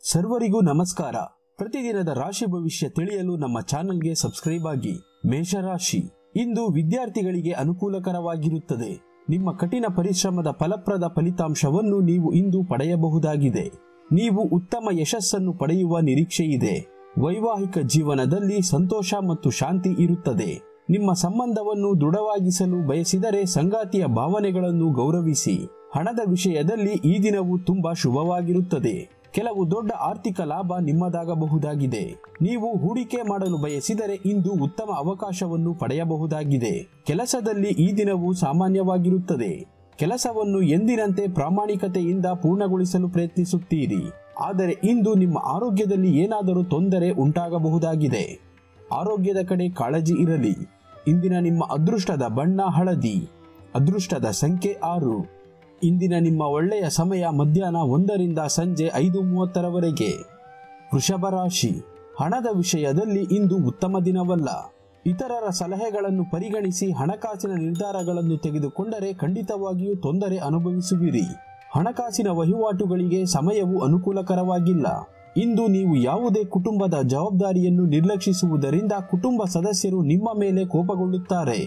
ಸರ್ವರಿಗೂ ನಮಸ್ಕಾರ ಪ್ರತಿದಿನದ ರಾಶಿ ಭವಿಷ್ಯ ತಿಳಿಯಲು ನಮ್ಮ ಚಾನೆಲ್ಗೆ ಸಬ್ಸ್ಕ್ರೈಬ್ ಆಗಿ ಮೇಷರಾಶಿ ಇಂದು ವಿದ್ಯಾರ್ಥಿಗಳಿಗೆ ಅನುಕೂಲಕರವಾಗಿರುತ್ತದೆ ನಿಮ್ಮ ಕಠಿಣ ಪರಿಶ್ರಮದ ಫಲಪ್ರದ ಫಲಿತಾಂಶವನ್ನು ನೀವು ಇಂದು ಪಡೆಯಬಹುದಾಗಿದೆ ನೀವು ಉತ್ತಮ ಯಶಸ್ಸನ್ನು ಪಡೆಯುವ ನಿರೀಕ್ಷೆಯಿದೆ ವೈವಾಹಿಕ ಜೀವನದಲ್ಲಿ ಸಂತೋಷ ಮತ್ತು ಶಾಂತಿ ಇರುತ್ತದೆ ನಿಮ್ಮ ಸಂಬಂಧವನ್ನು ದೃಢವಾಗಿಸಲು ಬಯಸಿದರೆ ಸಂಗಾತಿಯ ಭಾವನೆಗಳನ್ನು ಗೌರವಿಸಿ ಹಣದ ವಿಷಯದಲ್ಲಿ ಈ ದಿನವು ತುಂಬಾ ಶುಭವಾಗಿರುತ್ತದೆ ಕೆಲವು ದೊಡ್ಡ ಆರ್ಥಿಕ ಲಾಭ ನಿಮ್ಮದಾಗಬಹುದಾಗಿದೆ ನೀವು ಹೂಡಿಕೆ ಮಾಡಲು ಬಯಸಿದರೆ ಇಂದು ಉತ್ತಮ ಅವಕಾಶವನ್ನು ಪಡೆಯಬಹುದಾಗಿದೆ ಕೆಲಸದಲ್ಲಿ ಈ ದಿನವು ಸಾಮಾನ್ಯವಾಗಿರುತ್ತದೆ ಕೆಲಸವನ್ನು ಎಂದಿನಂತೆ ಪ್ರಾಮಾಣಿಕತೆಯಿಂದ ಪೂರ್ಣಗೊಳಿಸಲು ಪ್ರಯತ್ನಿಸುತ್ತೀರಿ ಆದರೆ ಇಂದು ನಿಮ್ಮ ಆರೋಗ್ಯದಲ್ಲಿ ಏನಾದರೂ ತೊಂದರೆ ಉಂಟಾಗಬಹುದಾಗಿದೆ ಆರೋಗ್ಯದ ಕಡೆ ಕಾಳಜಿ ಇರಲಿ ಇಂದಿನ ನಿಮ್ಮ ಅದೃಷ್ಟದ ಬಣ್ಣ ಹಳದಿ ಅದೃಷ್ಟದ ಸಂಖ್ಯೆ ಆರು ಇಂದಿನ ನಿಮ್ಮ ಒಳ್ಳೆಯ ಸಮಯ ಮಧ್ಯಾಹ್ನ ಒಂದರಿಂದ ಸಂಜೆ ಐದು ಮೂವತ್ತರವರೆಗೆ ವೃಷಭ ರಾಶಿ ಹಣದ ವಿಷಯದಲ್ಲಿ ಇಂದು ಉತ್ತಮ ದಿನವಲ್ಲ ಇತರರ ಸಲಹೆಗಳನ್ನು ಪರಿಗಣಿಸಿ ಹಣಕಾಸಿನ ನಿರ್ಧಾರಗಳನ್ನು ತೆಗೆದುಕೊಂಡರೆ ಖಂಡಿತವಾಗಿಯೂ ತೊಂದರೆ ಅನುಭವಿಸುವಿರಿ ಹಣಕಾಸಿನ ವಹಿವಾಟುಗಳಿಗೆ ಸಮಯವು ಅನುಕೂಲಕರವಾಗಿಲ್ಲ ಇಂದು ನೀವು ಯಾವುದೇ ಕುಟುಂಬದ ಜವಾಬ್ದಾರಿಯನ್ನು ನಿರ್ಲಕ್ಷಿಸುವುದರಿಂದ ಕುಟುಂಬ ಸದಸ್ಯರು ನಿಮ್ಮ ಮೇಲೆ ಕೋಪಗೊಳ್ಳುತ್ತಾರೆ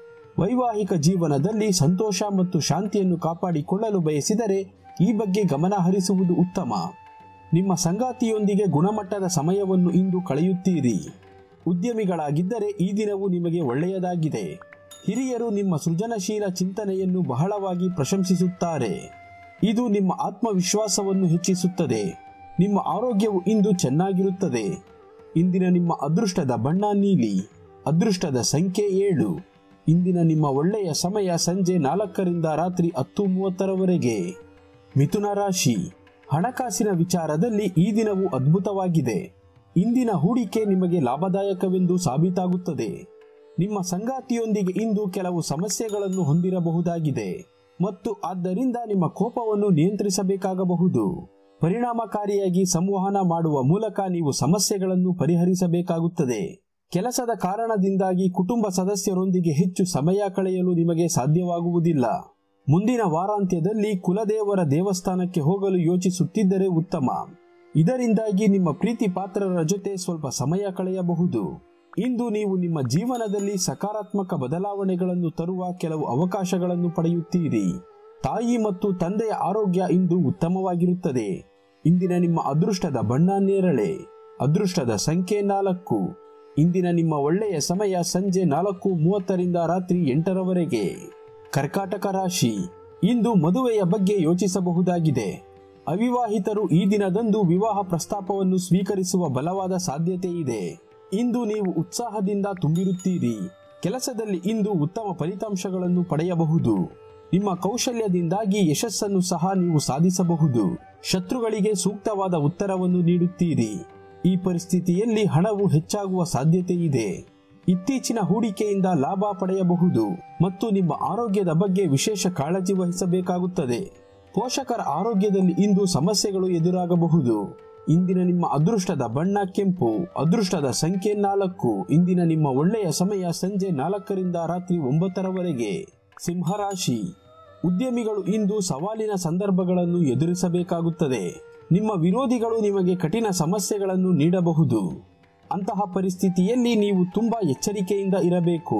ವೈವಾಹಿಕ ಜೀವನದಲ್ಲಿ ಸಂತೋಷ ಮತ್ತು ಶಾಂತಿಯನ್ನು ಕಾಪಾಡಿಕೊಳ್ಳಲು ಬಯಸಿದರೆ ಈ ಬಗ್ಗೆ ಗಮನ ಹರಿಸುವುದು ಉತ್ತಮ ನಿಮ್ಮ ಸಂಗಾತಿಯೊಂದಿಗೆ ಗುಣಮಟ್ಟದ ಸಮಯವನ್ನು ಇಂದು ಕಳೆಯುತ್ತೀರಿ ಉದ್ಯಮಿಗಳಾಗಿದ್ದರೆ ಈ ದಿನವು ನಿಮಗೆ ಒಳ್ಳೆಯದಾಗಿದೆ ಹಿರಿಯರು ನಿಮ್ಮ ಸೃಜನಶೀಲ ಚಿಂತನೆಯನ್ನು ಬಹಳವಾಗಿ ಪ್ರಶಂಸಿಸುತ್ತಾರೆ ಇದು ನಿಮ್ಮ ಆತ್ಮವಿಶ್ವಾಸವನ್ನು ಹೆಚ್ಚಿಸುತ್ತದೆ ನಿಮ್ಮ ಆರೋಗ್ಯವು ಇಂದು ಚೆನ್ನಾಗಿರುತ್ತದೆ ಇಂದಿನ ನಿಮ್ಮ ಅದೃಷ್ಟದ ಬಣ್ಣ ನೀಲಿ ಅದೃಷ್ಟದ ಸಂಖ್ಯೆ ಏಳು ಇಂದಿನ ನಿಮ್ಮ ಒಳ್ಳೆಯ ಸಮಯ ಸಂಜೆ ನಾಲ್ಕರಿಂದ ರಾತ್ರಿ ಹತ್ತು ಮೂವತ್ತರವರೆಗೆ ಮಿಥುನ ರಾಶಿ ಹಣಕಾಸಿನ ವಿಚಾರದಲ್ಲಿ ಈ ದಿನವು ಅದ್ಭುತವಾಗಿದೆ ಇಂದಿನ ಹೂಡಿಕೆ ನಿಮಗೆ ಲಾಭದಾಯಕವೆಂದು ಸಾಬೀತಾಗುತ್ತದೆ ನಿಮ್ಮ ಸಂಗಾತಿಯೊಂದಿಗೆ ಇಂದು ಕೆಲವು ಸಮಸ್ಯೆಗಳನ್ನು ಹೊಂದಿರಬಹುದಾಗಿದೆ ಮತ್ತು ಆದ್ದರಿಂದ ನಿಮ್ಮ ಕೋಪವನ್ನು ನಿಯಂತ್ರಿಸಬೇಕಾಗಬಹುದು ಪರಿಣಾಮಕಾರಿಯಾಗಿ ಸಂವಹನ ಮಾಡುವ ಮೂಲಕ ನೀವು ಸಮಸ್ಯೆಗಳನ್ನು ಪರಿಹರಿಸಬೇಕಾಗುತ್ತದೆ ಕೆಲಸದ ಕಾರಣದಿಂದಾಗಿ ಕುಟುಂಬ ಸದಸ್ಯರೊಂದಿಗೆ ಹೆಚ್ಚು ಸಮಯ ಕಳೆಯಲು ನಿಮಗೆ ಸಾಧ್ಯವಾಗುವುದಿಲ್ಲ ಮುಂದಿನ ವಾರಾಂತ್ಯದಲ್ಲಿ ಕುಲದೇವರ ದೇವಸ್ಥಾನಕ್ಕೆ ಹೋಗಲು ಯೋಚಿಸುತ್ತಿದ್ದರೆ ಉತ್ತಮ ಇದರಿಂದಾಗಿ ನಿಮ್ಮ ಪ್ರೀತಿ ಪಾತ್ರರ ಜೊತೆ ಸ್ವಲ್ಪ ಸಮಯ ಕಳೆಯಬಹುದು ಇಂದು ನೀವು ನಿಮ್ಮ ಜೀವನದಲ್ಲಿ ಸಕಾರಾತ್ಮಕ ಬದಲಾವಣೆಗಳನ್ನು ತರುವ ಕೆಲವು ಅವಕಾಶಗಳನ್ನು ಪಡೆಯುತ್ತೀರಿ ತಾಯಿ ಮತ್ತು ತಂದೆಯ ಆರೋಗ್ಯ ಇಂದು ಉತ್ತಮವಾಗಿರುತ್ತದೆ ಇಂದಿನ ನಿಮ್ಮ ಅದೃಷ್ಟದ ಬಣ್ಣ ನೇರಳೆ ಅದೃಷ್ಟದ ಸಂಖ್ಯೆ ನಾಲ್ಕು ಇಂದಿನ ನಿಮ್ಮ ಒಳ್ಳೆಯ ಸಮಯ ಸಂಜೆ ನಾಲ್ಕು ಮೂವತ್ತರಿಂದ ರಾತ್ರಿ ಎಂಟರವರೆಗೆ ಕರ್ಕಾಟಕ ರಾಶಿ ಇಂದು ಮದುವೆಯ ಬಗ್ಗೆ ಯೋಚಿಸಬಹುದಾಗಿದೆ ಅವಿವಾಹಿತರು ಈ ದಿನದಂದು ವಿವಾಹ ಪ್ರಸ್ತಾಪವನ್ನು ಸ್ವೀಕರಿಸುವ ಬಲವಾದ ಸಾಧ್ಯತೆ ಇದೆ ಇಂದು ನೀವು ಉತ್ಸಾಹದಿಂದ ತುಂಬಿರುತ್ತೀರಿ ಕೆಲಸದಲ್ಲಿ ಇಂದು ಉತ್ತಮ ಫಲಿತಾಂಶಗಳನ್ನು ಪಡೆಯಬಹುದು ನಿಮ್ಮ ಕೌಶಲ್ಯದಿಂದಾಗಿ ಯಶಸ್ಸನ್ನು ಸಹ ನೀವು ಸಾಧಿಸಬಹುದು ಶತ್ರುಗಳಿಗೆ ಸೂಕ್ತವಾದ ಉತ್ತರವನ್ನು ನೀಡುತ್ತೀರಿ ಈ ಪರಿಸ್ಥಿತಿಯಲ್ಲಿ ಹಣವು ಹೆಚ್ಚಾಗುವ ಸಾಧ್ಯತೆ ಇದೆ ಇತ್ತೀಚಿನ ಹೂಡಿಕೆಯಿಂದ ಲಾಭ ಪಡೆಯಬಹುದು ಮತ್ತು ನಿಮ್ಮ ಆರೋಗ್ಯದ ಬಗ್ಗೆ ವಿಶೇಷ ಕಾಳಜಿ ವಹಿಸಬೇಕಾಗುತ್ತದೆ ಪೋಷಕರ ಆರೋಗ್ಯದಲ್ಲಿ ಇಂದು ಸಮಸ್ಯೆಗಳು ಎದುರಾಗಬಹುದು ಇಂದಿನ ನಿಮ್ಮ ಅದೃಷ್ಟದ ಬಣ್ಣ ಕೆಂಪು ಅದೃಷ್ಟದ ಸಂಖ್ಯೆ ನಾಲ್ಕು ಇಂದಿನ ನಿಮ್ಮ ಒಳ್ಳೆಯ ಸಮಯ ಸಂಜೆ ನಾಲ್ಕರಿಂದ ರಾತ್ರಿ ಒಂಬತ್ತರವರೆಗೆ ಸಿಂಹರಾಶಿ ಉದ್ಯಮಿಗಳು ಇಂದು ಸವಾಲಿನ ಸಂದರ್ಭಗಳನ್ನು ಎದುರಿಸಬೇಕಾಗುತ್ತದೆ ನಿಮ್ಮ ವಿರೋಧಿಗಳು ನಿಮಗೆ ಕಠಿಣ ಸಮಸ್ಯೆಗಳನ್ನು ನೀಡಬಹುದು ಅಂತಹ ಪರಿಸ್ಥಿತಿಯಲ್ಲಿ ನೀವು ತುಂಬಾ ಎಚ್ಚರಿಕೆಯಿಂದ ಇರಬೇಕು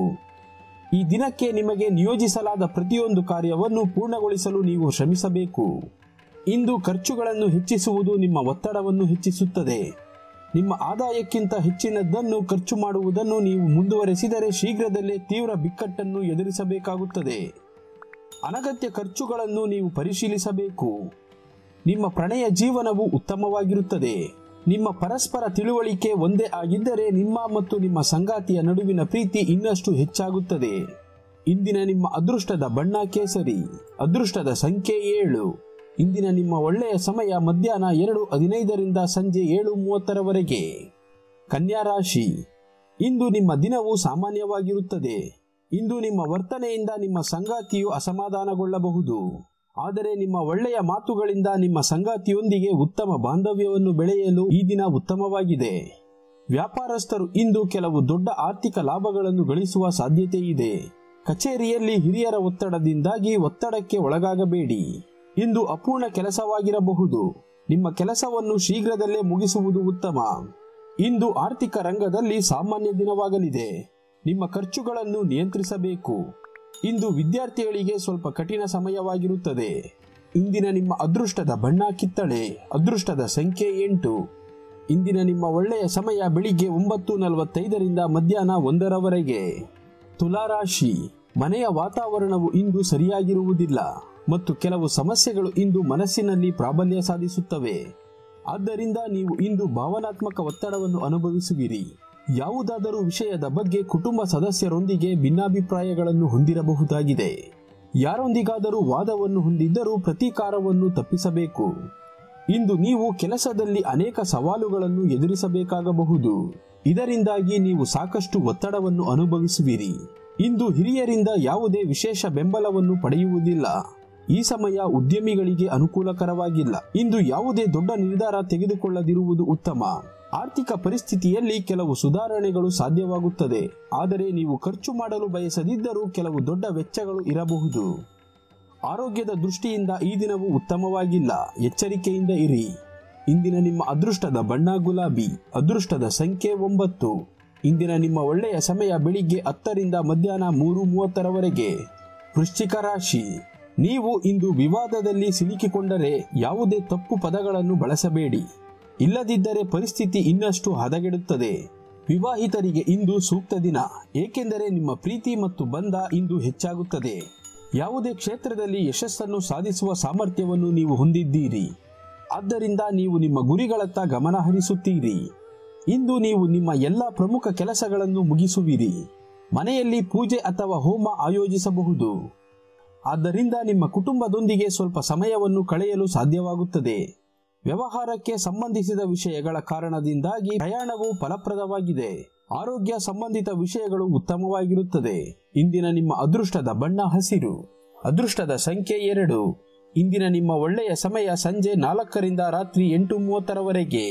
ಈ ದಿನಕ್ಕೆ ನಿಮಗೆ ನಿಯೋಜಿಸಲಾದ ಪ್ರತಿಯೊಂದು ಕಾರ್ಯವನ್ನು ಪೂರ್ಣಗೊಳಿಸಲು ನೀವು ಶ್ರಮಿಸಬೇಕು ಇಂದು ಖರ್ಚುಗಳನ್ನು ಹೆಚ್ಚಿಸುವುದು ನಿಮ್ಮ ಒತ್ತಡವನ್ನು ಹೆಚ್ಚಿಸುತ್ತದೆ ನಿಮ್ಮ ಆದಾಯಕ್ಕಿಂತ ಹೆಚ್ಚಿನದನ್ನು ಖರ್ಚು ಮಾಡುವುದನ್ನು ನೀವು ಮುಂದುವರೆಸಿದರೆ ಶೀಘ್ರದಲ್ಲೇ ತೀವ್ರ ಬಿಕ್ಕಟ್ಟನ್ನು ಎದುರಿಸಬೇಕಾಗುತ್ತದೆ ಅನಗತ್ಯ ಖರ್ಚುಗಳನ್ನು ನೀವು ಪರಿಶೀಲಿಸಬೇಕು ನಿಮ್ಮ ಪ್ರಣಯ ಜೀವನವು ಉತ್ತಮವಾಗಿರುತ್ತದೆ ನಿಮ್ಮ ಪರಸ್ಪರ ತಿಳುವಳಿಕೆ ಒಂದೇ ಆಗಿದ್ದರೆ ನಿಮ್ಮ ಮತ್ತು ನಿಮ್ಮ ಸಂಗಾತಿಯ ನಡುವಿನ ಪ್ರೀತಿ ಇನ್ನಷ್ಟು ಹೆಚ್ಚಾಗುತ್ತದೆ ಇಂದಿನ ನಿಮ್ಮ ಅದೃಷ್ಟದ ಬಣ್ಣ ಕೇಸರಿ ಅದೃಷ್ಟದ ಸಂಖ್ಯೆ ಏಳು ಇಂದಿನ ನಿಮ್ಮ ಒಳ್ಳೆಯ ಸಮಯ ಮಧ್ಯಾಹ್ನ ಎರಡು ಹದಿನೈದರಿಂದ ಸಂಜೆ ಏಳು ಮೂವತ್ತರವರೆಗೆ ಕನ್ಯಾ ರಾಶಿ ಇಂದು ನಿಮ್ಮ ದಿನವು ಸಾಮಾನ್ಯವಾಗಿರುತ್ತದೆ ಇಂದು ನಿಮ್ಮ ವರ್ತನೆಯಿಂದ ನಿಮ್ಮ ಸಂಗಾತಿಯು ಅಸಮಾಧಾನಗೊಳ್ಳಬಹುದು ಆದರೆ ನಿಮ್ಮ ಒಳ್ಳೆಯ ಮಾತುಗಳಿಂದ ನಿಮ್ಮ ಸಂಗಾತಿಯೊಂದಿಗೆ ಉತ್ತಮ ಬಾಂಧವ್ಯವನ್ನು ಬೆಳೆಯಲು ಈ ದಿನ ಉತ್ತಮವಾಗಿದೆ ವ್ಯಾಪಾರಸ್ಥರು ಇಂದು ಕೆಲವು ದೊಡ್ಡ ಆರ್ಥಿಕ ಲಾಭಗಳನ್ನು ಗಳಿಸುವ ಸಾಧ್ಯತೆ ಇದೆ ಕಚೇರಿಯಲ್ಲಿ ಹಿರಿಯರ ಒತ್ತಡದಿಂದಾಗಿ ಒತ್ತಡಕ್ಕೆ ಒಳಗಾಗಬೇಡಿ ಇಂದು ಅಪೂರ್ಣ ಕೆಲಸವಾಗಿರಬಹುದು ನಿಮ್ಮ ಕೆಲಸವನ್ನು ಶೀಘ್ರದಲ್ಲೇ ಮುಗಿಸುವುದು ಉತ್ತಮ ಇಂದು ಆರ್ಥಿಕ ರಂಗದಲ್ಲಿ ಸಾಮಾನ್ಯ ದಿನವಾಗಲಿದೆ ನಿಮ್ಮ ಖರ್ಚುಗಳನ್ನು ನಿಯಂತ್ರಿಸಬೇಕು ಇಂದು ವಿದ್ಯಾರ್ಥಿಗಳಿಗೆ ಸ್ವಲ್ಪ ಕಠಿಣ ಸಮಯವಾಗಿರುತ್ತದೆ ಇಂದಿನ ನಿಮ್ಮ ಅದೃಷ್ಟದ ಬಣ್ಣ ಕಿತ್ತಳೆ ಅದೃಷ್ಟದ ಸಂಖ್ಯೆ ಎಂಟು ಇಂದಿನ ನಿಮ್ಮ ಒಳ್ಳೆಯ ಸಮಯ ಬೆಳಿಗ್ಗೆ ಒಂಬತ್ತು ನಲವತ್ತೈದರಿಂದ ಮಧ್ಯಾಹ್ನ ಒಂದರವರೆಗೆ ತುಲಾರಾಶಿ ಮನೆಯ ವಾತಾವರಣವು ಇಂದು ಸರಿಯಾಗಿರುವುದಿಲ್ಲ ಮತ್ತು ಕೆಲವು ಸಮಸ್ಯೆಗಳು ಇಂದು ಮನಸ್ಸಿನಲ್ಲಿ ಪ್ರಾಬಲ್ಯ ಸಾಧಿಸುತ್ತವೆ ಆದ್ದರಿಂದ ನೀವು ಇಂದು ಭಾವನಾತ್ಮಕ ಒತ್ತಡವನ್ನು ಅನುಭವಿಸುವಿರಿ ಯಾವುದಾದರೂ ವಿಷಯದ ಬಗ್ಗೆ ಕುಟುಂಬ ಸದಸ್ಯರೊಂದಿಗೆ ಭಿನ್ನಾಭಿಪ್ರಾಯಗಳನ್ನು ಹೊಂದಿರಬಹುದಾಗಿದೆ ಯಾರೊಂದಿಗಾದರೂ ವಾದವನ್ನು ಹೊಂದಿದ್ದರೂ ಪ್ರತೀಕಾರವನ್ನು ತಪ್ಪಿಸಬೇಕು ಇಂದು ನೀವು ಕೆಲಸದಲ್ಲಿ ಅನೇಕ ಸವಾಲುಗಳನ್ನು ಎದುರಿಸಬೇಕಾಗಬಹುದು ಇದರಿಂದಾಗಿ ನೀವು ಸಾಕಷ್ಟು ಒತ್ತಡವನ್ನು ಅನುಭವಿಸುವಿರಿ ಇಂದು ಹಿರಿಯರಿಂದ ಯಾವುದೇ ವಿಶೇಷ ಬೆಂಬಲವನ್ನು ಪಡೆಯುವುದಿಲ್ಲ ಈ ಸಮಯ ಉದ್ಯಮಿಗಳಿಗೆ ಅನುಕೂಲಕರವಾಗಿಲ್ಲ ಇಂದು ಯಾವುದೇ ದೊಡ್ಡ ನಿರ್ಧಾರ ತೆಗೆದುಕೊಳ್ಳದಿರುವುದು ಉತ್ತಮ ಆರ್ಥಿಕ ಪರಿಸ್ಥಿತಿಯಲ್ಲಿ ಕೆಲವು ಸುಧಾರಣೆಗಳು ಸಾಧ್ಯವಾಗುತ್ತದೆ ಆದರೆ ನೀವು ಖರ್ಚು ಮಾಡಲು ಬಯಸದಿದ್ದರೂ ಕೆಲವು ದೊಡ್ಡ ವೆಚ್ಚಗಳು ಇರಬಹುದು ಆರೋಗ್ಯದ ದೃಷ್ಟಿಯಿಂದ ಈ ದಿನವು ಉತ್ತಮವಾಗಿಲ್ಲ ಎಚ್ಚರಿಕೆಯಿಂದ ಇರಿ ಇಂದಿನ ನಿಮ್ಮ ಅದೃಷ್ಟದ ಬಣ್ಣ ಗುಲಾಬಿ ಅದೃಷ್ಟದ ಸಂಖ್ಯೆ ಒಂಬತ್ತು ಇಂದಿನ ನಿಮ್ಮ ಒಳ್ಳೆಯ ಸಮಯ ಬೆಳಿಗ್ಗೆ ಹತ್ತರಿಂದ ಮಧ್ಯಾಹ್ನ ಮೂರು ಮೂವತ್ತರವರೆಗೆ ವೃಶ್ಚಿಕ ರಾಶಿ ನೀವು ಇಂದು ವಿವಾದದಲ್ಲಿ ಸಿಲುಕಿಕೊಂಡರೆ ಯಾವುದೇ ತಪ್ಪು ಪದಗಳನ್ನು ಬಳಸಬೇಡಿ ಇಲ್ಲದಿದ್ದರೆ ಪರಿಸ್ಥಿತಿ ಇನ್ನಷ್ಟು ಹದಗೆಡುತ್ತದೆ ವಿವಾಹಿತರಿಗೆ ಇಂದು ಸೂಕ್ತ ದಿನ ಏಕೆಂದರೆ ನಿಮ್ಮ ಪ್ರೀತಿ ಮತ್ತು ಬಂಧ ಇಂದು ಹೆಚ್ಚಾಗುತ್ತದೆ ಯಾವುದೇ ಕ್ಷೇತ್ರದಲ್ಲಿ ಯಶಸ್ಸನ್ನು ಸಾಧಿಸುವ ಸಾಮರ್ಥ್ಯವನ್ನು ನೀವು ಹೊಂದಿದ್ದೀರಿ ಆದ್ದರಿಂದ ನೀವು ನಿಮ್ಮ ಗುರಿಗಳತ್ತ ಗಮನ ಹರಿಸುತ್ತೀರಿ ಇಂದು ನೀವು ನಿಮ್ಮ ಎಲ್ಲ ಪ್ರಮುಖ ಕೆಲಸಗಳನ್ನು ಮುಗಿಸುವಿರಿ ಮನೆಯಲ್ಲಿ ಪೂಜೆ ಅಥವಾ ಹೋಮ ಆಯೋಜಿಸಬಹುದು ಆದ್ದರಿಂದ ನಿಮ್ಮ ಕುಟುಂಬದೊಂದಿಗೆ ಸ್ವಲ್ಪ ಸಮಯವನ್ನು ಕಳೆಯಲು ಸಾಧ್ಯವಾಗುತ್ತದೆ ವ್ಯವಹಾರಕ್ಕೆ ಸಂಬಂಧಿಸಿದ ವಿಷಯಗಳ ಕಾರಣದಿಂದಾಗಿ ಪ್ರಯಾಣವು ಫಲಪ್ರದವಾಗಿದೆ ಆರೋಗ್ಯ ಸಂಬಂಧಿತ ವಿಷಯಗಳು ಉತ್ತಮವಾಗಿರುತ್ತದೆ ಇಂದಿನ ನಿಮ್ಮ ಅದೃಷ್ಟದ ಬಣ್ಣ ಹಸಿರು ಅದೃಷ್ಟದ ಸಂಖ್ಯೆ ಎರಡು ಇಂದಿನ ನಿಮ್ಮ ಒಳ್ಳೆಯ ಸಮಯ ಸಂಜೆ ನಾಲ್ಕರಿಂದ ರಾತ್ರಿ ಎಂಟು ಮೂವತ್ತರವರೆಗೆ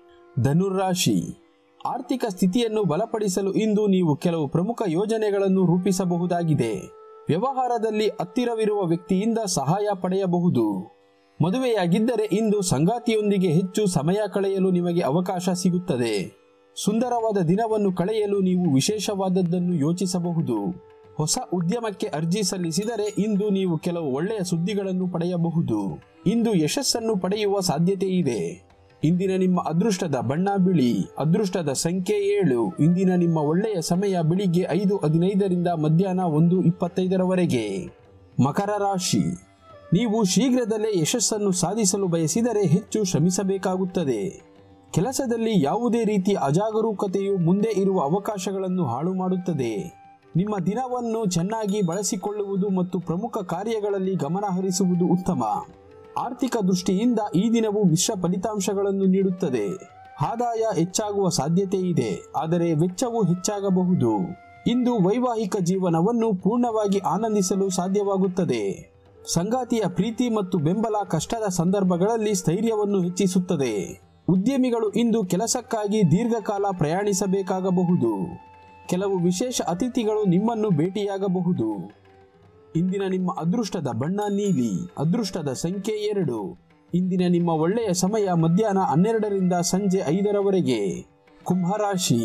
ಧನುರಾಶಿ ಆರ್ಥಿಕ ಸ್ಥಿತಿಯನ್ನು ಬಲಪಡಿಸಲು ಇಂದು ನೀವು ಕೆಲವು ಪ್ರಮುಖ ಯೋಜನೆಗಳನ್ನು ರೂಪಿಸಬಹುದಾಗಿದೆ ವ್ಯವಹಾರದಲ್ಲಿ ಹತ್ತಿರವಿರುವ ವ್ಯಕ್ತಿಯಿಂದ ಸಹಾಯ ಪಡೆಯಬಹುದು ಮದುವೆಯಾಗಿದ್ದರೆ ಇಂದು ಸಂಗಾತಿಯೊಂದಿಗೆ ಹೆಚ್ಚು ಸಮಯ ಕಳೆಯಲು ನಿಮಗೆ ಅವಕಾಶ ಸಿಗುತ್ತದೆ ಸುಂದರವಾದ ದಿನವನ್ನು ಕಳೆಯಲು ನೀವು ವಿಶೇಷವಾದದ್ದನ್ನು ಯೋಚಿಸಬಹುದು ಹೊಸ ಉದ್ಯಮಕ್ಕೆ ಅರ್ಜಿ ಸಲ್ಲಿಸಿದರೆ ಇಂದು ನೀವು ಕೆಲವು ಒಳ್ಳೆಯ ಸುದ್ದಿಗಳನ್ನು ಪಡೆಯಬಹುದು ಇಂದು ಯಶಸ್ಸನ್ನು ಪಡೆಯುವ ಸಾಧ್ಯತೆ ಇದೆ ಇಂದಿನ ನಿಮ್ಮ ಅದೃಷ್ಟದ ಬಣ್ಣ ಬಿಳಿ ಅದೃಷ್ಟದ ಸಂಖ್ಯೆ ಏಳು ಇಂದಿನ ನಿಮ್ಮ ಒಳ್ಳೆಯ ಸಮಯ ಬೆಳಿಗ್ಗೆ ಐದು ಹದಿನೈದರಿಂದ ಮಧ್ಯಾಹ್ನ ಒಂದು ಇಪ್ಪತ್ತೈದರವರೆಗೆ ಮಕರ ರಾಶಿ ನೀವು ಶೀಘ್ರದಲ್ಲೇ ಯಶಸ್ಸನ್ನು ಸಾಧಿಸಲು ಬಯಸಿದರೆ ಹೆಚ್ಚು ಶ್ರಮಿಸಬೇಕಾಗುತ್ತದೆ ಕೆಲಸದಲ್ಲಿ ಯಾವುದೇ ರೀತಿಯ ಅಜಾಗರೂಕತೆಯು ಮುಂದೆ ಇರುವ ಅವಕಾಶಗಳನ್ನು ಹಾಳು ಮಾಡುತ್ತದೆ ನಿಮ್ಮ ದಿನವನ್ನು ಚೆನ್ನಾಗಿ ಬಳಸಿಕೊಳ್ಳುವುದು ಮತ್ತು ಪ್ರಮುಖ ಕಾರ್ಯಗಳಲ್ಲಿ ಗಮನ ಹರಿಸುವುದು ಉತ್ತಮ ಆರ್ಥಿಕ ದೃಷ್ಟಿಯಿಂದ ಈ ದಿನವು ಮಿಶ್ರ ಫಲಿತಾಂಶಗಳನ್ನು ನೀಡುತ್ತದೆ ಆದಾಯ ಹೆಚ್ಚಾಗುವ ಸಾಧ್ಯತೆ ಇದೆ ಆದರೆ ವೆಚ್ಚವು ಹೆಚ್ಚಾಗಬಹುದು ಇಂದು ವೈವಾಹಿಕ ಜೀವನವನ್ನು ಪೂರ್ಣವಾಗಿ ಆನಂದಿಸಲು ಸಾಧ್ಯವಾಗುತ್ತದೆ ಸಂಗಾತಿಯ ಪ್ರೀತಿ ಮತ್ತು ಬೆಂಬಲ ಕಷ್ಟದ ಸಂದರ್ಭಗಳಲ್ಲಿ ಸ್ಥೈರ್ಯವನ್ನು ಹೆಚ್ಚಿಸುತ್ತದೆ ಉದ್ಯಮಿಗಳು ಇಂದು ಕೆಲಸಕ್ಕಾಗಿ ದೀರ್ಘಕಾಲ ಪ್ರಯಾಣಿಸಬೇಕಾಗಬಹುದು ಕೆಲವು ವಿಶೇಷ ಅತಿಥಿಗಳು ನಿಮ್ಮನ್ನು ಭೇಟಿಯಾಗಬಹುದು ಇಂದಿನ ನಿಮ್ಮ ಅದೃಷ್ಟದ ಬಣ್ಣ ನೀಲಿ ಅದೃಷ್ಟದ ಸಂಖ್ಯೆ ಎರಡು ಇಂದಿನ ನಿಮ್ಮ ಒಳ್ಳೆಯ ಸಮಯ ಮಧ್ಯಾಹ್ನ ಹನ್ನೆರಡರಿಂದ ಸಂಜೆ ಐದರವರೆಗೆ ಕುಂಭರಾಶಿ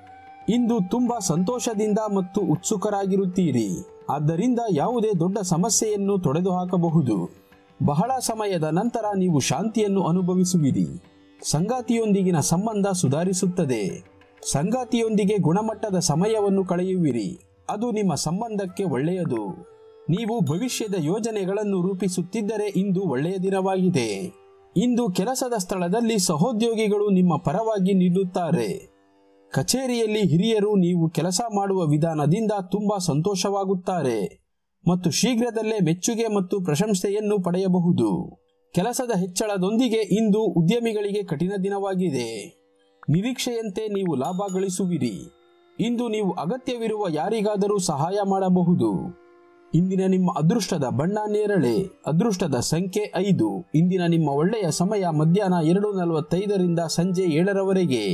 ಇಂದು ತುಂಬಾ ಸಂತೋಷದಿಂದ ಮತ್ತು ಉತ್ಸುಕರಾಗಿರುತ್ತೀರಿ ಆದ್ದರಿಂದ ಯಾವುದೇ ದೊಡ್ಡ ಸಮಸ್ಯೆಯನ್ನು ತೊಡೆದು ಹಾಕಬಹುದು ಬಹಳ ಸಮಯದ ನಂತರ ನೀವು ಶಾಂತಿಯನ್ನು ಅನುಭವಿಸುವಿರಿ ಸಂಗಾತಿಯೊಂದಿಗಿನ ಸಂಬಂಧ ಸುಧಾರಿಸುತ್ತದೆ ಸಂಗಾತಿಯೊಂದಿಗೆ ಗುಣಮಟ್ಟದ ಸಮಯವನ್ನು ಕಳೆಯುವಿರಿ ಅದು ನಿಮ್ಮ ಸಂಬಂಧಕ್ಕೆ ಒಳ್ಳೆಯದು ನೀವು ಭವಿಷ್ಯದ ಯೋಜನೆಗಳನ್ನು ರೂಪಿಸುತ್ತಿದ್ದರೆ ಇಂದು ಒಳ್ಳೆಯ ದಿನವಾಗಿದೆ ಇಂದು ಕೆಲಸದ ಸ್ಥಳದಲ್ಲಿ ಸಹೋದ್ಯೋಗಿಗಳು ನಿಮ್ಮ ಪರವಾಗಿ ನಿಲ್ಲುತ್ತಾರೆ ಕಚೇರಿಯಲ್ಲಿ ಹಿರಿಯರು ನೀವು ಕೆಲಸ ಮಾಡುವ ವಿಧಾನದಿಂದ ತುಂಬಾ ಸಂತೋಷವಾಗುತ್ತಾರೆ ಮತ್ತು ಶೀಘ್ರದಲ್ಲೇ ಮೆಚ್ಚುಗೆ ಮತ್ತು ಪ್ರಶಂಸೆಯನ್ನು ಪಡೆಯಬಹುದು ಕೆಲಸದ ಹೆಚ್ಚಳದೊಂದಿಗೆ ಇಂದು ಉದ್ಯಮಿಗಳಿಗೆ ಕಠಿಣ ದಿನವಾಗಿದೆ ನಿರೀಕ್ಷೆಯಂತೆ ನೀವು ಲಾಭ ಗಳಿಸುವಿರಿ ಇಂದು ನೀವು ಅಗತ್ಯವಿರುವ ಯಾರಿಗಾದರೂ ಸಹಾಯ ಮಾಡಬಹುದು ಇಂದಿನ ನಿಮ್ಮ ಅದೃಷ್ಟದ ಬಣ್ಣ ನೇರಳೆ ಅದೃಷ್ಟದ ಸಂಖ್ಯೆ ಐದು ಇಂದಿನ ನಿಮ್ಮ ಒಳ್ಳೆಯ ಸಮಯ ಮಧ್ಯಾಹ್ನ ಎರಡು ನಲವತ್ತೈದರಿಂದ ಸಂಜೆ ಏಳರವರೆಗೆ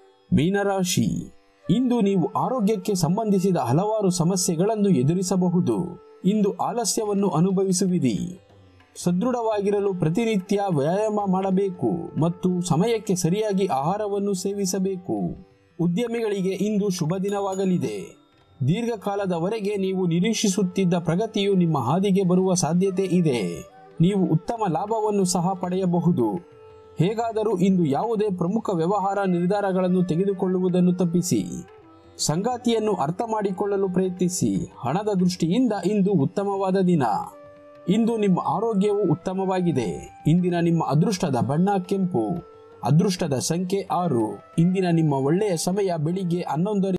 ಮೀನರಾಶಿ ಇಂದು ನೀವು ಆರೋಗ್ಯಕ್ಕೆ ಸಂಬಂಧಿಸಿದ ಹಲವಾರು ಸಮಸ್ಯೆಗಳನ್ನು ಎದುರಿಸಬಹುದು ಇಂದು ಆಲಸ್ಯವನ್ನು ಅನುಭವಿಸುವಿರಿ ಸದೃಢವಾಗಿರಲು ಪ್ರತಿನಿತ್ಯ ವ್ಯಾಯಾಮ ಮಾಡಬೇಕು ಮತ್ತು ಸಮಯಕ್ಕೆ ಸರಿಯಾಗಿ ಆಹಾರವನ್ನು ಸೇವಿಸಬೇಕು ಉದ್ಯಮಿಗಳಿಗೆ ಇಂದು ಶುಭ ದಿನವಾಗಲಿದೆ ದೀರ್ಘಕಾಲದವರೆಗೆ ನೀವು ನಿರೀಕ್ಷಿಸುತ್ತಿದ್ದ ಪ್ರಗತಿಯು ನಿಮ್ಮ ಹಾದಿಗೆ ಬರುವ ಸಾಧ್ಯತೆ ಇದೆ ನೀವು ಉತ್ತಮ ಲಾಭವನ್ನು ಸಹ ಪಡೆಯಬಹುದು ಹೇಗಾದರೂ ಇಂದು ಯಾವುದೇ ಪ್ರಮುಖ ವ್ಯವಹಾರ ನಿರ್ಧಾರಗಳನ್ನು ತೆಗೆದುಕೊಳ್ಳುವುದನ್ನು ತಪ್ಪಿಸಿ ಸಂಗಾತಿಯನ್ನು ಅರ್ಥ ಮಾಡಿಕೊಳ್ಳಲು ಪ್ರಯತ್ನಿಸಿ ಹಣದ ದೃಷ್ಟಿಯಿಂದ ಇಂದು ಉತ್ತಮವಾದ ದಿನ ಇಂದು ನಿಮ್ಮ ಆರೋಗ್ಯವು ಉತ್ತಮವಾಗಿದೆ ಇಂದಿನ ನಿಮ್ಮ ಅದೃಷ್ಟದ ಬಣ್ಣ ಕೆಂಪು ಅದೃಷ್ಟದ ಸಂಖ್ಯೆ ಆರು ಇಂದಿನ ನಿಮ್ಮ ಒಳ್ಳೆಯ ಸಮಯ ಬೆಳಿಗ್ಗೆ ಹನ್ನೊಂದರ